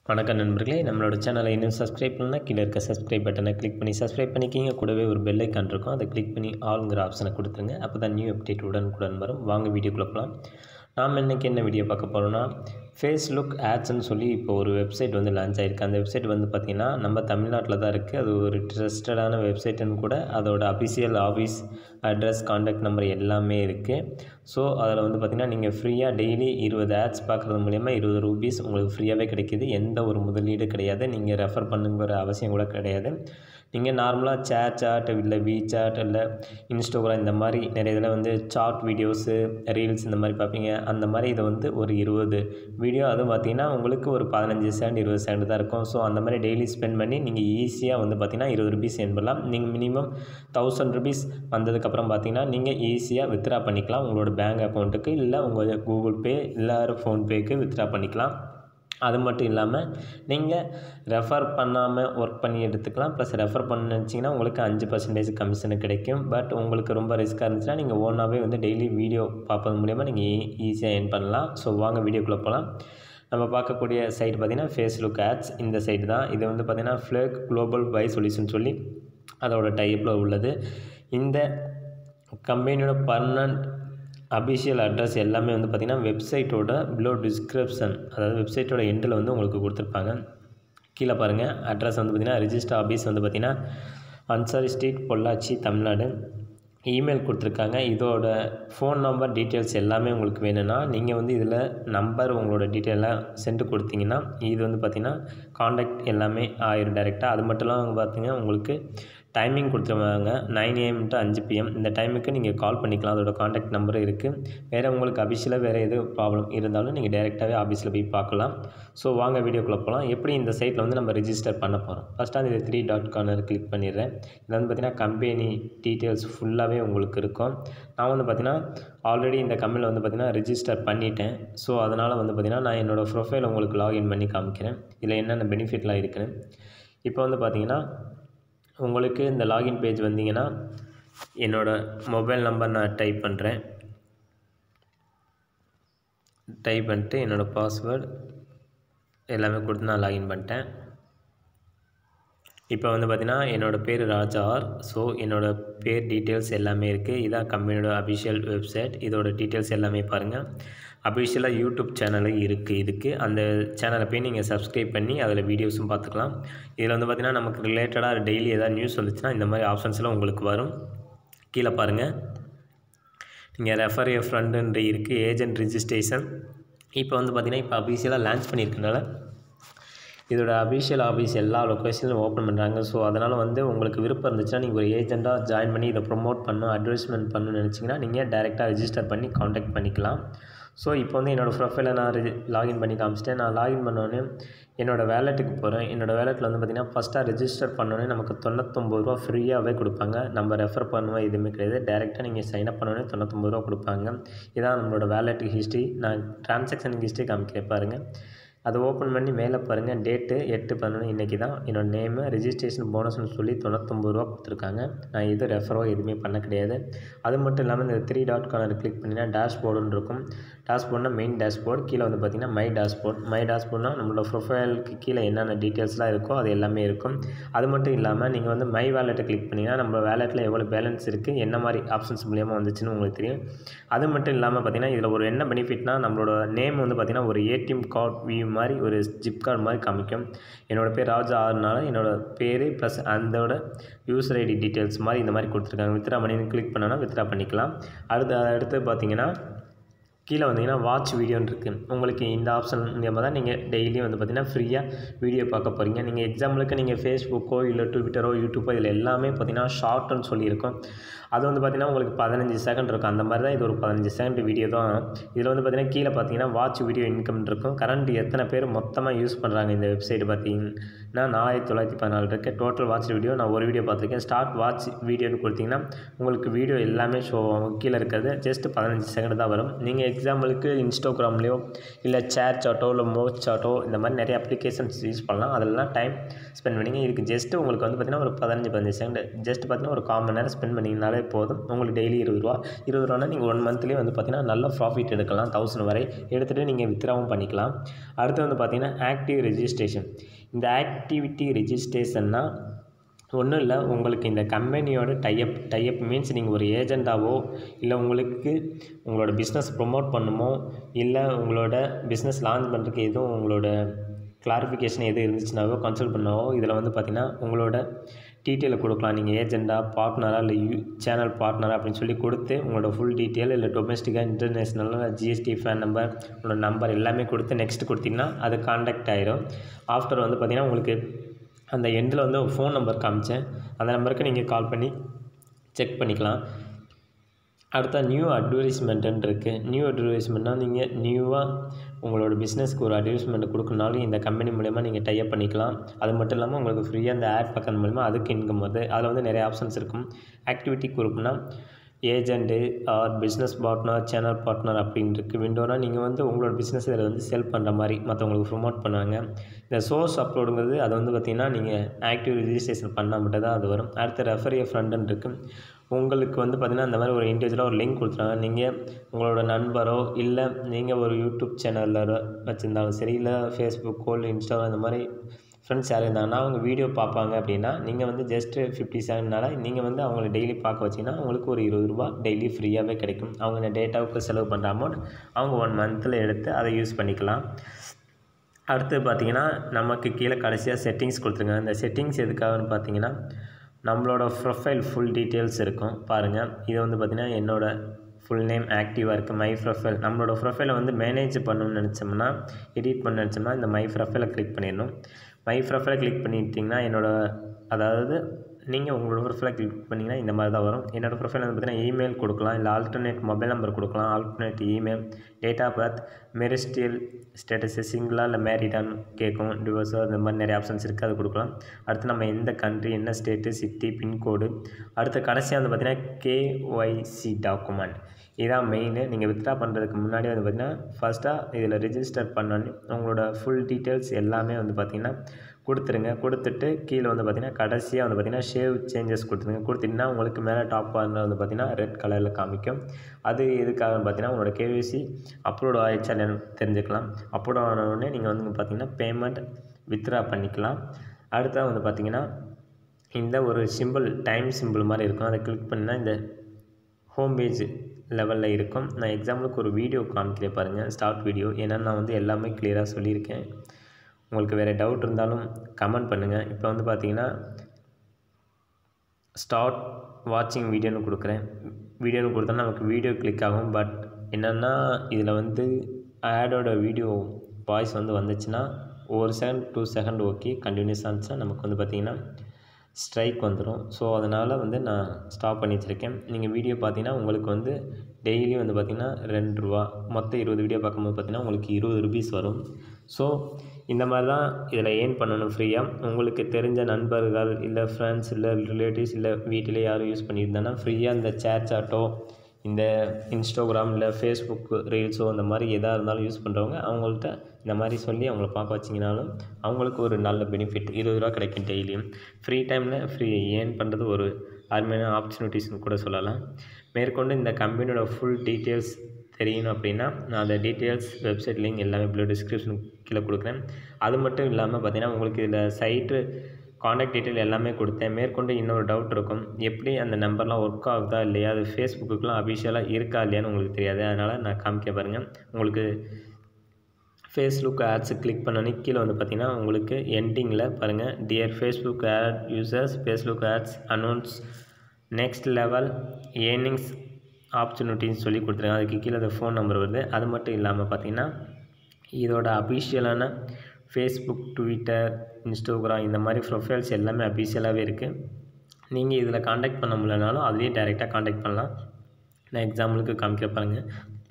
வணக்கம் நண்பர்களே நம்மளோட சேனலை இன்னும் சப்ஸ்கிரைப் பண்ணலாம் கீழே இருக்க சப்ஸ்கிரைப் பட்டனை கிளிக் பண்ணி சப்ஸ்கிரைப் பண்ணிக்கிங்க கூடவே ஒரு பெல் ஐக்கான் இருக்கும் அதை கிளிக் பண்ணி ஆளுங்கிற ஆப்ஷனை கொடுத்துருங்க அப்போ தான் நியூ அப்டேட் உடனுக்குடன் வரும் வாங்க வீடியோக்குள்ள போகலாம் நாம் இன்றைக்கி என்ன வீடியோ பார்க்க போகிறோம்னா ஃபேஸ்லுக் ஆட்ஸ்னு சொல்லி இப்போ ஒரு வெப்சைட் வந்து லான்ச் ஆகிருக்கு அந்த வெப்சைட் வந்து பார்த்திங்கன்னா நம்ம தமிழ்நாட்டில் தான் இருக்குது அது ஒரு ட்ரஸ்டடான வெப்சைட்டுன்னு கூட அதோட official office address contact number எல்லாமே இருக்குது ஸோ அதில் வந்து பார்த்திங்கன்னா நீங்கள் ஃப்ரீயாக டெய்லி இருபது ஆட்ஸ் பார்க்குறது மூலயமா இருபது ரூபீஸ் உங்களுக்கு ஃப்ரீயாகவே கிடைக்கிது எந்த ஒரு முதலீடு கிடையாது நீங்கள் ரெஃபர் பண்ணுங்கிற அவசியம் கூட கிடையாது நீங்கள் நார்மலாக சேட் சாட் இல்லை வி சாட் இல்லை இன்ஸ்டாகிராம் இந்த மாதிரி நிறைய இதில் வந்து சாட் வீடியோஸு ரீல்ஸ் இந்த மாதிரி பார்ப்பீங்க அந்த மாதிரி இதை வந்து ஒரு இருபது வீடியோ அதுவும் பார்த்தீங்கன்னா உங்களுக்கு ஒரு பதினஞ்சு செகண்ட் இருபது செகண்ட் தான் இருக்கும் ஸோ அந்த மாதிரி டெய்லி ஸ்பெண்ட் பண்ணி நீங்கள் ஈஸியாக வந்து பார்த்தீங்கன்னா இருபது ருபீஸ் என் பண்ணலாம் நீங்கள் மினிமம் தௌசண்ட் ருபீஸ் வந்ததுக்கப்புறம் பார்த்தீங்கன்னா நீங்கள் ஈஸியாக வித்ட்ரா பண்ணிக்கலாம் உங்களோட பேங்க் அக்கௌண்ட்டுக்கு இல்லை உங்கள் கூகுள் பே இல்லை ஃபோன்பேக்கு வித்ட்ரா பண்ணிக்கலாம் அது மட்டும் இல்லாமல் நீங்கள் ரெஃபர் பண்ணாமல் ஒர்க் பண்ணி எடுத்துக்கலாம் ப்ளஸ் ரெஃபர் பண்ண நினச்சிங்கன்னா உங்களுக்கு அஞ்சு பர்சன்டேஜ் கமிஷனு கிடைக்கும் பட் உங்களுக்கு ரொம்ப ரிஸ்க்காக இருந்துச்சுன்னா நீங்கள் ஓனாகவே வந்து டெய்லி வீடியோ பார்ப்பது மூலிமா நீங்கள் ஈஸியாக ஏர்ன் பண்ணலாம் ஸோ வாங்க வீடியோக்குள்ளே போகலாம் நம்ம பார்க்கக்கூடிய சைட் பார்த்திங்கன்னா ஃபேஸ்புக் ஆட்ஸ் இந்த சைட் தான் இது வந்து பார்த்திங்கன்னா ஃப்ளேக் குளோபல் பை சொல்யூஷன் சொல்லி அதோட டைப்பில் உள்ளது இந்த கம்பெனியோட பர்மனண்ட் அபிஷியல் அட்ரஸ் எல்லாமே வந்து பார்த்திங்கன்னா வெப்சைட்டோட பிலோ டிஸ்கிரிப்ஷன் அதாவது வெப்சைட்டோட எண்டில் வந்து உங்களுக்கு கொடுத்துருப்பாங்க கீழே பாருங்கள் அட்ரஸ் வந்து பார்த்திங்கன்னா ரிஜிஸ்டர் ஆஃபீஸ் வந்து பார்த்திங்கன்னா அன்சாரி ஸ்ட்ரீட் பொள்ளாச்சி தமிழ்நாடு இமெயில் கொடுத்துருக்காங்க இதோட ஃபோன் நம்பர் டீட்டெயில்ஸ் எல்லாமே உங்களுக்கு வேணும்னா நீங்கள் வந்து இதில் நம்பர் உங்களோட டீட்டெயிலாக சென்ட் கொடுத்தீங்கன்னா இது வந்து பார்த்திங்கன்னா காண்டாக்ட் எல்லாமே ஆயிரும் டேரெக்டாக அது மட்டும் இல்லாமல் பார்த்தீங்கன்னா உங்களுக்கு டைமிங் கொடுத்துருவாங்க நைன் ஏஎம் டு அஞ்சு பிஎம் இந்த டைமுக்கு நீங்கள் கால் பண்ணிக்கலாம் அதோட காண்டாக்ட் நம்பரும் இருக்குது வேறு உங்களுக்கு அபிஷியலாக வேறு எதுவும் ப்ராப்ளம் இருந்தாலும் நீங்கள் டேரெக்டாகவே ஆஃபீஸில் போய் பார்க்கலாம் ஸோ வாங்க வீடியோக்குள்ளே போகலாம் எப்படி இந்த சைட்டில் வந்து நம்ம ரிஜிஸ்டர் பண்ண போகிறோம் ஃபஸ்ட்டு அந்த த்ரீ டாட் கார்னர் கிளிக் பண்ணிடுறேன் இதில் வந்து பார்த்திங்கன்னா கம்பெனி டீட்டெயில்ஸ் ஃபுல்லாகவே உங்களுக்கு இருக்கும் நான் வந்து பார்த்திங்கன்னா ஆல்ரெடி இந்த கம்பெனியில் வந்து பார்த்திங்கன்னா ரிஜிஸ்டர் பண்ணிட்டேன் ஸோ அதனால் வந்து பார்த்திங்கன்னா நான் என்னோடய ப்ரொஃபைல் உங்களுக்கு லாகின் பண்ணி காமிக்கிறேன் இதில் என்னென்ன பெனிஃபிட்லாம் இருக்குன்னு இப்போ வந்து பார்த்திங்கன்னா உங்களுக்கு இந்த லாகின் பேஜ் வந்தீங்கன்னா என்னோடய மொபைல் நம்பர் நான் டைப் பண்ணுறேன் டைப் பண்ணிட்டு என்னோடய பாஸ்வேர்டு எல்லாமே கொடுத்து நான் லாகின் பண்ணிட்டேன் இப்போ வந்து பார்த்திங்கன்னா என்னோடய பேர் ராஜா ஆர் ஸோ என்னோடய பேர் டீட்டெயில்ஸ் எல்லாமே இருக்குது இதான் கம்பெனியோட அஃபிஷியல் வெப்சைட் இதோட டீட்டெயில்ஸ் எல்லாமே பாருங்கள் அஃபிஷியலாக யூடியூப் சேனலும் இருக்குது இதுக்கு அந்த சேனலை போய் நீங்கள் சப்ஸ்கிரைப் பண்ணி அதில் வீடியோஸும் பார்த்துக்கலாம் இதில் வந்து பார்த்திங்கன்னா நமக்கு ரிலேட்டடாக டெய்லி எதாவது நியூஸ் வந்துச்சுன்னா இந்த மாதிரி ஆப்ஷன்ஸ்லாம் உங்களுக்கு வரும் கீழே பாருங்கள் நீங்கள் ரெஃபர் ஏ ஃப்ரெண்டுன்ற இருக்குது ஏஜென்ட் ரிஜிஸ்ட்ரேஷன் இப்போ வந்து பார்த்திங்கன்னா இப்போ அஃபீஷியலாக லான்ச் பண்ணியிருக்கனால இதோட அஃபிஷியல் ஆஃபீஸ் எல்லா லொக்கேஷன்லையும் ஓப்பன் பண்ணுறாங்க ஸோ அதனால் வந்து உங்களுக்கு விருப்பம் இருந்துச்சுன்னா நீங்கள் ஒரு ஏஜெண்ட்டாக ஜாயின் பண்ணி இதை ப்ரொமோட் பண்ணணும் அட்வர்டைஸ்மெண்ட் பண்ணணும்னு நினச்சிங்கன்னா நீங்கள் டேரெக்டாக ரிஜிஸ்டர் பண்ணி காண்டாக்ட் பண்ணிக்கலாம் ஸோ இப்போ வந்து என்னோடய ப்ரொஃபைலை நான் லாகின் பண்ணி காமிச்சிட்டேன் நான் லாகின் பண்ணோன்னே என்னோடய வேலெட்டுக்கு போகிறேன் என்னோடய வேலெட்டில் வந்து பார்த்திங்கன்னா ஃபஸ்ட்டாக ரிஜிஸ்டர் பண்ணோன்னே நமக்கு தொண்ணூத்தொம்பது ரூபா ஃப்ரீயாகவே கொடுப்பாங்க நம்ம ரெஃபர் பண்ணுவோம் எதுவுமே கிடையாது டேரெக்டாக நீங்கள் சைன் அப் பண்ணோன்னே தொண்ணூத்தொம்பது ரூபா கொடுப்பாங்க இதான் நம்மளோட வேலெட் ஹிஸ்ட்ரி நான் ட்ரான்சாக்ஷன் ஹிஸ்ட்ரி காமிக்கிறேன் பாருங்கள் அதை ஓப்பன் பண்ணி மேலே பாருங்கள் டேட்டு எட்டு பதினொன்று இன்றைக்கி தான் என்னோடய நேமு ரிஜிஸ்ட்ரேஷன் போனஸ்னு சொல்லி தொண்ணூத்தொம்பது ரூபா கொடுத்துருக்காங்க நான் எதுவும் ரெஃபரோ எதுவுமே பண்ண கிடையாது அது மட்டும் இல்லாமல் இந்த த்ரீ டாட் கார்னர் கிளிக் பண்ணிங்கன்னா டேஷ்போர்டுன்னு இருக்கும் டேஷ்போர்ட்னா மெயின் டேஷ்போர்ட் கீழே வந்து பார்த்திங்கன்னா மை டேஷ்போர்ட் மை டேஷ்போர்ட்னா நம்மளோட ப்ரொஃபைலுக்கு கீழே என்னென்ன டீட்டெயில்ஸ்லாம் இருக்கோ அது எல்லாமே இருக்கும் அது மட்டும் இல்லாமல் நீங்கள் வந்து மை வேலெட்டை கிளிக் பண்ணிங்கன்னா நம்ம வேலெட்டில் எவ்வளோ பேலன்ஸ் இருக்குது என்ன மாதிரி ஆப்ஷன்ஸ் மூலியமாக வந்துச்சுன்னு உங்களுக்கு தெரியும் அது மட்டும் இல்லாமல் பார்த்திங்கன்னா இதில் ஒரு என்ன பெனிஃபிட்னா நம்மளோட நேம் வந்து பார்த்திங்கன்னா ஒரு ஏடிஎம் கார்டு வியூ மாதிரி ஒரு ஜிப் கார்டு மாதிரி காமிக்கும் என்னோடய பேர் ராஜா ஆறுனால என்னோடய பேர் ப்ளஸ் அதோட யூசர் ஐடி டீட்டெயில்ஸ் மாதிரி இந்த மாதிரி கொடுத்துருக்காங்க வித்ரா பண்ணி கிளிக் பண்ணோன்னா வித்ரா பண்ணிக்கலாம் அடுத்து அடுத்து பார்த்தீங்கன்னா கீழே வந்தீங்கன்னா வாட்ச் வீடியோன்னு இருக்குது உங்களுக்கு இந்த ஆப்ஷன் மூலியமாக தான் நீங்கள் டெய்லியும் வந்து பார்த்திங்கன்னா ஃப்ரீயாக வீடியோ பார்க்க போகிறீங்க நீங்கள் எக்ஸாம்பிளுக்கு நீங்கள் ஃபேஸ்புக்கோ இல்லை ட்விட்டரோ யூடியூப்போ இதில் எல்லாமே பார்த்திங்கன்னா ஷார்ட்னு சொல்லியிருக்கோம் அது வந்து பார்த்திங்கன்னா உங்களுக்கு பதினஞ்சு செகண்ட் இருக்கும் அந்த மாதிரி தான் இது ஒரு பதினஞ்சு செகண்ட் வீடியோ தான் இதில் வந்து பார்த்திங்கன்னா கீழே பார்த்தீங்கன்னா வாட்ச் வீடியோ இன்கம் இருக்கும் கரண்ட் எத்தனை பேர் மொத்தமாக யூஸ் பண்ணுறாங்க இந்த வெப்சைட் பார்த்தீங்கன்னா நாலாயிரத்தி தொள்ளாயிரத்தி பதினாலு இருக்குது டோட்டல் வாட்ச் வீடியோ நான் ஒரு வீடியோ பார்த்துருக்கேன் ஸ்டார்ட் வாட்ச் வீடியோன்னு கொடுத்தீங்கன்னா உங்களுக்கு வீடியோ எல்லாமே ஷோ கீழே இருக்கிறது ஜஸ்ட் பதினஞ்சு செகண்ட் தான் வரும் நீங்கள் எக்ஸாம்பிளுக்கு இன்ஸ்டாகிராம்லேயோ இல்லை சேட் சாட்டோ இல்லை மோட் சாட்டோ இந்த மாதிரி நிறைய அப்ளிகேஷன்ஸ் யூஸ் பண்ணலாம் அதெல்லாம் டைம் ஸ்பெண்ட் பண்ணிங்க இதுக்கு ஜஸ்ட்டு உங்களுக்கு வந்து பார்த்திங்கன்னா ஒரு பதினஞ்சு பதினஞ்சு செகண்ட் ஜஸ்ட் பார்த்தீங்கன்னா ஒரு கால் மணி நேரம் ஸ்பெண்ட் பண்ணிங்கனாலே போதும் உங்களுக்கு டெய்லி இருபது ரூபா இருபது ரூபானா நீங்கள் ஒன் மந்த்லேயே வந்து பார்த்திங்கன்னா நல்ல ப்ராஃபிட் எடுக்கலாம் தௌசண்ட் வரை எடுத்துகிட்டு நீங்கள் வித்ராவும் பண்ணிக்கலாம் அடுத்து வந்து பார்த்திங்கன்னா ஆக்டிவ் ரெஜிஸ்ட்ரேஷன் இந்த ஆக்டிவிட்டி ரெஜிஸ்ட்ரேஷன்னா ஒன்றும் இல்லை உங்களுக்கு இந்த கம்பெனியோட டைப் டைப் மீன்ஸ் நீங்கள் ஒரு ஏஜெண்டாவோ இல்லை உங்களுக்கு உங்களோட பிஸ்னஸ் ப்ரொமோட் பண்ணுமோ இல்லை உங்களோட பிஸ்னஸ் லான்ச் பண்ணுறதுக்கு எதுவும் உங்களோட கிளாரிஃபிகேஷன் எது இருந்துச்சுனாவோ கன்சல்ட் பண்ணவோ இதில் வந்து பார்த்திங்கன்னா உங்களோட டீட்டெயிலை கொடுக்கலாம் நீங்கள் ஏஜெண்டா பார்ட்னரா இல்லை யூ சேனல் பார்ட்னரா அப்படின்னு சொல்லி கொடுத்து உங்களோட ஃபுல் டீட்டெயில் இல்லை டொமஸ்டிக்காக இன்டர்நேஷ்னலாக ஜிஎஸ்டி ஃபேன் நம்பர் உங்களோட நம்பர் எல்லாமே கொடுத்து நெக்ஸ்ட் கொடுத்தீங்கன்னா அது காண்டாக்ட் ஆயிரும் ஆஃப்டர் வந்து பார்த்திங்கன்னா உங்களுக்கு அந்த எண்டில் வந்து ஒரு ஃபோன் நம்பர் காமிச்சேன் அந்த நம்பருக்கு நீங்கள் கால் பண்ணி செக் பண்ணிக்கலாம் அடுத்த நியூ அட்வர்டைஸ்மெண்ட்டுன்னு இருக்குது நியூ அட்வர்டைஸ்மெண்ட்னால் நீங்கள் நியூவாக உங்களோட பிஸ்னஸ்க்கு ஒரு அட்வர்டைஸ்மெண்ட் கொடுக்கணுனாலும் இந்த கம்பெனி மூலயமா நீங்கள் டைப் பண்ணிக்கலாம் அது மட்டும் இல்லாமல் உங்களுக்கு ஃப்ரீயாக அந்த ஆட் பக்கம் மூலிமா அதுக்கு இன்கம் வருது அதில் வந்து நிறைய ஆப்ஷன்ஸ் இருக்கும் ஆக்டிவிட்டி குரூப்னா agent or business partner channel partner அப்படின்னு இருக்குது விண்டோனா நீங்கள் வந்து உங்களோட பிஸ்னஸ் இதில் வந்து செல் பண்ணுற மாதிரி மற்றவங்களுக்கு ப்ரொமோட் பண்ணுவாங்க இந்த சோர்ஸ் அப்லோடுங்கிறது அது வந்து பார்த்திங்கன்னா நீங்கள் ஆக்டிவ் ரிஜிஸ்ட்ரேஷன் பண்ணால் மட்டும் தான் அது வரும் அடுத்து ரெஃபர் ஏ ஃப்ரெண்டுன்னு இருக்குது உங்களுக்கு வந்து பார்த்திங்கன்னா இந்த மாதிரி ஒரு இண்டிவிஜுவலாக ஒரு லிங்க் கொடுத்துருவாங்க நீங்கள் உங்களோட நண்பரோ இல்லை நீங்கள் ஒரு யூடியூப் சேனலில் வச்சுருந்தாலும் சரி இல்லை ஃபேஸ்புக்கோ இல்லை இன்ஸ்டாவில் இந்த மாதிரி ஃப்ரெண்ட்ஸ் யார் இருந்தாங்கன்னா அவங்க வீடியோ பார்ப்பாங்க அப்படின்னா நீங்கள் வந்து ஜஸ்ட்டு ஃபிஃப்டி செவன்னால நீங்கள் வந்து அவங்கள டெய்லி பார்க்க வச்சிங்கன்னா உங்களுக்கு ஒரு இருபது ரூபா டெய்லி ஃப்ரீயாகவே கிடைக்கும் அவங்க இந்த டேட்டாவுக்கு செலவு பண்ணுற அமௌண்ட் அவங்க ஒன் மந்தில் எடுத்து அதை யூஸ் பண்ணிக்கலாம் அடுத்து பார்த்தீங்கன்னா நமக்கு கீழே கடைசியாக செட்டிங்ஸ் கொடுத்துருங்க இந்த செட்டிங்ஸ் எதுக்காகன்னு பார்த்தீங்கன்னா நம்மளோட ப்ரொஃபைல் ஃபுல் டீட்டெயில்ஸ் இருக்கும் பாருங்கள் இது வந்து பார்த்திங்கன்னா என்னோடய ஃபுல் நேம் ஆக்டிவாக இருக்குது மை ப்ரொஃபைல் நம்மளோட ப்ரொஃபைலை வந்து மேனேஜ் பண்ணணும்னு நினச்சோம்னா எடிட் பண்ண நினச்சோம்னா இந்த மை ப்ரொஃபைலை கிளிக் பண்ணிடணும் மை ப்ரொஃபைலை கிளிக் பண்ணிட்டிங்கன்னா என்னோடய அதாவது நீங்கள் உங்களோட ப்ரொஃபைலை கிளிக் பண்ணிங்கன்னா இந்த மாதிரி தான் வரும் என்னோடய ப்ரொஃபைல் வந்து பார்த்திங்கன்னா இமெயில் கொடுக்கலாம் இல்லை ஆல்டர்னேட் மொபைல் நம்பர் கொடுக்கலாம் alternate email date of birth marital status சிங்கிளாக இல்லை மேரிடான்னு கேட்கும் டிவோர்ஸோ இந்த மாதிரி நிறைய ஆப்ஷன்ஸ் இருக்குது அது கொடுக்கலாம் அடுத்து நம்ம எந்த கண்ட்ரி என்ன ஸ்டேட்டு சிட்டி பின்கோடு அடுத்து கடைசியாக வந்து பார்த்திங்கன்னா கேஒய்சி டாக்குமெண்ட் இதான் மெயின் நீங்கள் வித்ட்ரா பண்ணுறதுக்கு முன்னாடி வந்து பார்த்திங்கன்னா ஃபஸ்ட்டாக இதில் ரிஜிஸ்டர் பண்ணோன்னே உங்களோட ஃபுல் டீட்டெயில்ஸ் எல்லாமே வந்து பார்த்திங்கன்னா கொடுத்துருங்க கொடுத்துட்டு கீழே வந்து பார்த்திங்கன்னா கடைசியாக வந்து பார்த்திங்கன்னா ஷேவ் சேஞ்சஸ் கொடுத்துருங்க கொடுத்திங்கன்னா உங்களுக்கு மேலே டாப் கார்னர் வந்து பார்த்திங்கன்னா ரெட் கலரில் காமிக்கும் அது எதுக்காக பார்த்தீங்கன்னா உங்களோட கேவிசி அப்லோட் ஆகிடுச்சா இல்லைன்னு தெரிஞ்சுக்கலாம் அப்லோட் ஆனவுடனே நீங்கள் வந்து பார்த்திங்கன்னா பேமெண்ட் வித்ட்ரா பண்ணிக்கலாம் அடுத்தது வந்து பார்த்திங்கன்னா இந்த ஒரு சிம்பிள் டைம் சிம்பிள் மாதிரி இருக்கும் அதை கிளிக் பண்ணால் இந்த ஹோம் பேஜ் லெவலில் இருக்கும் நான் எக்ஸாம்பிளுக்கு ஒரு வீடியோ காமிக்கிறேன் பாருங்கள் ஸ்டார்ட் வீடியோ ஏன்னா நான் வந்து எல்லாமே கிளியராக சொல்லியிருக்கேன் உங்களுக்கு வேறு டவுட் இருந்தாலும் கமெண்ட் பண்ணுங்கள் இப்போ வந்து பார்த்தீங்கன்னா ஸ்டார்ட் வாட்சிங் வீடியோன்னு கொடுக்குறேன் வீடியோன்னு கொடுத்தா நமக்கு வீடியோ கிளிக் ஆகும் பட் என்னென்னா இதில் வந்து ஆடோட வீடியோ வாய்ஸ் வந்து வந்துச்சுன்னா ஒரு second two second okay continuous ஆச்சுன்னா நமக்கு வந்து பார்த்திங்கன்னா ஸ்ட்ரைக் வந்துடும் ஸோ அதனால் வந்து நான் ஸ்டாப் பண்ணி வச்சுருக்கேன் நீங்கள் வீடியோ பார்த்தீங்கன்னா உங்களுக்கு வந்து டெய்லி வந்து பார்த்திங்கன்னா ரெண்டு ரூபா மொத்தம் இருபது வீடியோ பார்க்கும்போது பார்த்திங்கன்னா உங்களுக்கு இருபது ருபீஸ் வரும் ஸோ இந்த மாதிரி தான் இதில் ஏர்ன் பண்ணணும் ஃப்ரீயாக உங்களுக்கு தெரிஞ்ச நண்பர்கள் இல்லை ஃப்ரெண்ட்ஸ் இல்லை ரிலேட்டிவ்ஸ் இல்லை வீட்டிலே யாரும் யூஸ் பண்ணியிருந்தாங்கன்னா ஃப்ரீயாக இந்த சேட் சாட்டோ இந்த இன்ஸ்டாகிராம் இல்லை ஃபேஸ்புக் ரீல்ஸோ இந்த மாதிரி எதாக இருந்தாலும் யூஸ் பண்ணுறவங்க அவங்கள்ட்ட இந்த மாதிரி சொல்லி அவங்கள பார்க்க வச்சிங்கனாலும் அவங்களுக்கு ஒரு நல்ல பெனிஃபிட் இருபது ரூபா கிடைக்கும் டெய்லியும் ஃப்ரீ டைமில் ஃப்ரீ ஏர்ன் பண்ணுறது ஒரு அருமையான ஆப்பர்ச்சுனிட்டிஸ்னு கூட சொல்லலாம் மேற்கொண்டு இந்த கம்பெனியோட ஃபுல் டீட்டெயில்ஸ் தெரியணும் அப்படின்னா நான் அந்த டீட்டெயில்ஸ் வெப்சைட் லிங்க் எல்லாமே ப்ளூ டிஸ்கிரிப்ஷன் கீழே கொடுக்குறேன் அது மட்டும் இல்லாமல் பார்த்தீங்கன்னா உங்களுக்கு இதில் சைட்டு காண்டாக்ட் டீட்டெயில் எல்லாமே கொடுத்தேன் மேற்கொண்டு இன்னொரு டவுட் இருக்கும் எப்படி அந்த நம்பர்லாம் ஒர்க் ஆகுதா இல்லையா அது ஃபேஸ்புக்குலாம் அஃபிஷியலாக இருக்கா இல்லையான்னு உங்களுக்கு தெரியாது அதனால் நான் காமிக்க பாருங்கள் உங்களுக்கு ஃபேஸ்புக் ஆட்ஸு கிளிக் பண்ணோன்னே கீழே வந்து பார்த்தீங்கன்னா உங்களுக்கு எண்டிங்கில் பாருங்கள் dear Facebook ad users Facebook ads announce next level earnings ஆப்பர்ச்சுனிட்டின்னு சொல்லி கொடுத்துருக்காங்க அதுக்கு கீழே அந்த ஃபோன் நம்பர் வருது அது மட்டும் இல்லாமல் பார்த்தீங்கன்னா இதோட அஃபிஷியலான ஃபேஸ்புக் ட்விட்டர் இன்ஸ்டாகிராம் இந்த மாதிரி ப்ரொஃபைல்ஸ் எல்லாமே அஃபிஷியலாகவே இருக்குது நீங்கள் இதில் காண்டாக்ட் பண்ண முடியலனாலும் அதுலேயே டைரெக்டாக காண்டாக்ட் பண்ணலாம் நான் எக்ஸாம்பிளுக்கு காமிக்கிற பாருங்கள்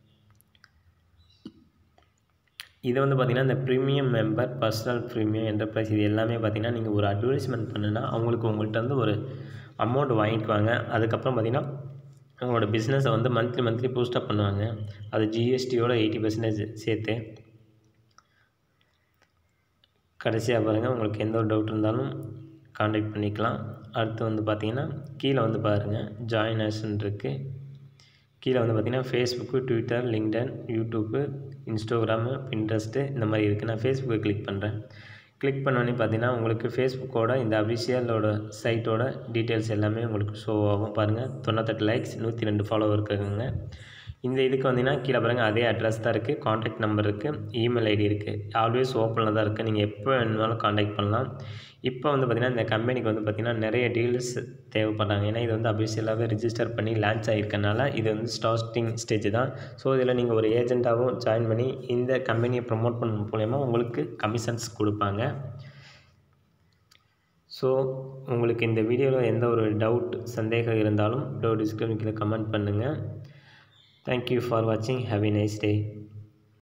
இது வந்து பார்த்திங்கன்னா இந்த premium member personal premium enterprise இது எல்லாமே பார்த்திங்கன்னா நீங்கள் ஒரு அட்வர்டைஸ்மெண்ட் பண்ணுன்னா அவங்களுக்கு உங்கள்கிட்ட வந்து ஒரு அமௌண்ட் வாங்கிக்குவாங்க அதுக்கப்புறம் பார்த்திங்கன்னா உங்களோட பிஸ்னஸை வந்து மந்த்லி மந்த்லி பூஸ்டப் பண்ணுவாங்க அது ஜிஎஸ்டியோட எயிட்டி பர்சன்டேஜ் சேர்த்து கடைசியாக பாருங்கள் உங்களுக்கு எந்த ஒரு டவுட் இருந்தாலும் காண்டாக்ட் பண்ணிக்கலாம் அடுத்து வந்து பார்த்தீங்கன்னா கீழே வந்து பாருங்கள் ஜாயின் ஆஷன் இருக்குது கீழே வந்து பார்த்திங்கன்னா Facebook Twitter LinkedIn YouTube Instagram Pinterest இந்த மாதிரி இருக்குது நான் ஃபேஸ்புக்கை கிளிக் பண்ணுறேன் கிளிக் பண்ணோன்னே பார்த்தீங்கன்னா உங்களுக்கு ஃபேஸ்புக்கோட இந்த அஃபிஷியலோட சைட்டோட டீட்டெயில்ஸ் எல்லாமே உங்களுக்கு ஷோ ஆகும் பாருங்கள் தொண்ணூத்தெட்டு லைக்ஸ் நூற்றி ரெண்டு ஃபாலோவர் இருக்குங்க இந்த இதுக்கு வந்தீங்கன்னா கீழே பாருங்கள் அதே அட்ரஸ் தான் இருக்குது காண்டாக்ட் நம்பர் இருக்குது இமெயில் ஐடி இருக்குது ஆல்வேஸ் ஓப்பனில் தான் இருக்குது நீங்கள் எப்போ வேணுனாலும் காண்டாக்ட் பண்ணலாம் இப்போ வந்து பார்த்திங்கன்னா இந்த கம்பெனிக்கு வந்து பார்த்திங்கன்னா நிறைய டீல்ஸ் தேவைப்படுறாங்க ஏன்னா இது வந்து அபிஷியலாகவே ரிஜிஸ்டர் பண்ணி லான்ச் ஆகிருக்கனால இது வந்து ஸ்டார்டிங் ஸ்டேஜ் தான் ஸோ இதில் நீங்கள் ஒரு ஏஜெண்ட்டாகவும் ஜாயின் பண்ணி இந்த கம்பெனியை ப்ரமோட் பண்ண மூலயமா உங்களுக்கு கமிஷன்ஸ் கொடுப்பாங்க ஸோ உங்களுக்கு இந்த வீடியோவில் எந்த ஒரு டவுட் சந்தேகம் இருந்தாலும் டவுட் டிஸ்கிரிப்ஷன் கீழே கமெண்ட் பண்ணுங்கள் தேங்க்யூ ஃபார் வாட்சிங் ஹாவ் எ நைஸ் டே